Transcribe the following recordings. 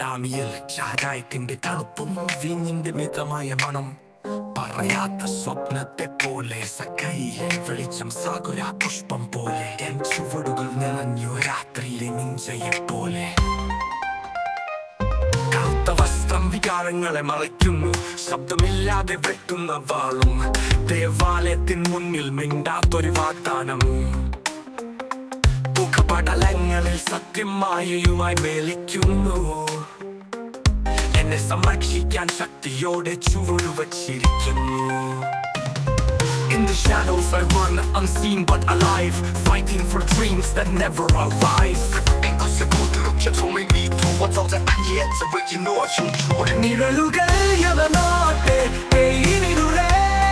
ഡാമിയിൽ ചാരായത്തിന്റെ തണുപ്പും വീഞ്ഞിന്റെ മിതമായ മണം പറയാത്ത സ്വപ്നത്തെ പോലെ സഖൈ വെളിച്ചം സാഗുര പുഷ്പം പോലെ എൻ ചുവടുകൾ നിറഞ്ഞു രാത്രിയിലെ നിഞ്ചയെ പോലെ കറുത്ത വസ്ത്രം വികാരങ്ങളെ മറയ്ക്കുന്നു ശബ്ദമില്ലാതെ വെട്ടുന്ന വാളും ദേവാലയത്തിൻ മുന്നിൽ മിണ്ടാത്തൊരു വാഗ്ദാനം മുഖപടലങ്ങളിൽ സത്യമായയുമായി മേലിക്കുന്നു എന്നെ സംരക്ഷിക്കാൻ ശക്തിയോടെ ചുവടു വച്ചിരിക്കുന്നു In the shadows I run unseen but alive Fighting for dreams that never arrive Impossible to look at me me through what's out there and yet so but you know I should try നിഴലുകൾ യമനോട്ടെ പെയ്യിനിരുളേ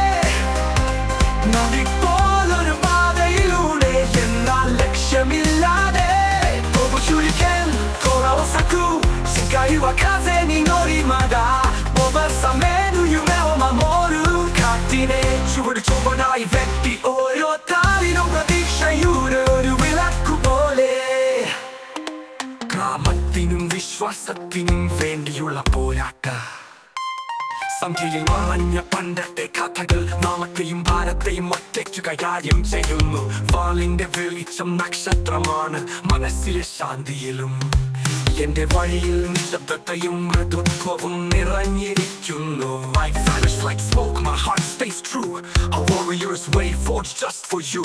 നദിപ്പോലൊരു പാതയിലൂടെ എന്നാൽ ലക്ഷ്യമില്ലാതെ പോവുശുലിക്കൻ koraosaku Shikai wa kaze ni norimada Obasamenu yume o mamoru Katine ചുവട് ചുവടായി വെട്ടി ഓരോ താരിനും പ്രതീക്ഷയുടെ വിളക്കു പോലെ ഗ്രാമത്തിനും വിശ്വാസത്തിനും വേണ്ടിയുള്ള പോരാട്ട സംഖ്യയിൽ മറഞ്ഞ പണ്ടത്തെ കഥകൾ നാമത്തെയും ഭാരത്തെയും ഒറ്റയ്ക്ക് കൈകാര്യം ചെയ്യുന്നു വാളിന്റെ വെളിച്ചം നക്ഷത്രമാണ് മനസ്സിലെ ശാന്തിയിലും എന്റെ വഴിയിൽ നിശബ്ദതയും മൃദുത്വവും നിറഞ്ഞിരിക്കുന്നു My vanish like smoke, my heart stays true A warrior's way forged just for you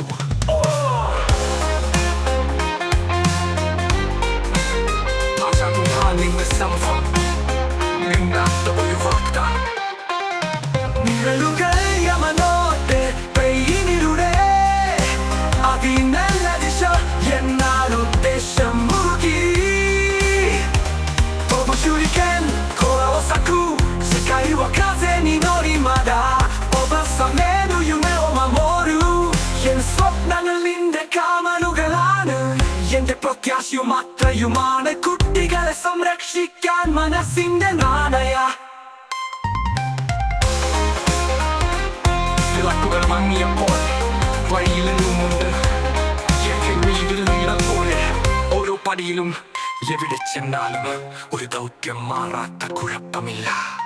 아자동하는 samfang നിന്നാത്ത ഒരു വാർത്ത നിഴലുകൾ യമനോട്ടെ പെയ്യിനിരുടെ അതിനല്ല ദിശ എന്നാൽ ഉദ്ദേശം മുറുകി Obushuriken, koraosaku Sekai wa kaze ni norimada Obasamenu yume o mamoru എൻ സ്വപ്നങ്ങളിന്റെ കാമനുകളാണ് എന്റെ പ്രത്യാശയും അത്രയുമാണ് കുട്ടികളെ സംരക്ഷിക്കാൻ മനസ്സിന്റെ നാണയ വിളക്കുകൾ മങ്ങിയപ്പോൾ വഴിയിൽ നിന്നുമുണ്ട് വീടിൽ നീളം പോലെ ഓരോ പടിയിലും എവിടെ ചെന്നാലും ഒരു ദൗത്യം മാറാത്ത കുഴപ്പമില്ല